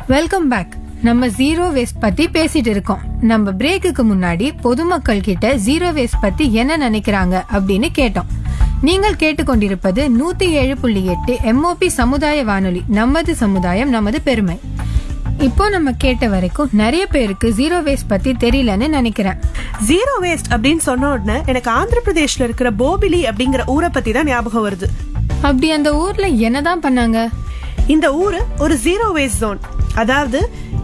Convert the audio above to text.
welcome back நம்ம zero waste பத்தி பேசிட்டு இருக்கோம் நம்ம பிரேக்குக்கு முன்னாடி பொதுமக்கள் கிட்ட ஜீரோ வேஸ்ட் பத்தி என்ன நினைக்கிறாங்க அப்படின்னு கேட்டோம் நீங்கள் கேட்டுக்கொண்டிருப்பது நூத்தி ஏழு புள்ளி எட்டு எம்ஓபி சமுதாய வானொலி நமது சமுதாயம் நமது பெருமை இப்போ நம்ம கேட்ட வரைக்கும் நிறைய பேருக்கு ஜீரோ வேஸ்ட் பத்தி தெரியலன்னு நினைக்கிறேன் ஜீரோ வேஸ்ட் அப்படின்னு சொன்ன உடனே எனக்கு ஆந்திர பிரதேஷ்ல இருக்கிற போபிலி அப்படிங்கிற ஊரை பத்தி தான் ஞாபகம் வருது அப்படி அந்த ஊர்ல என்னதான் பண்ணாங்க இந்த ஊரு ஒரு ஜீரோ வேஸ்ட் ஜோன் அதாவது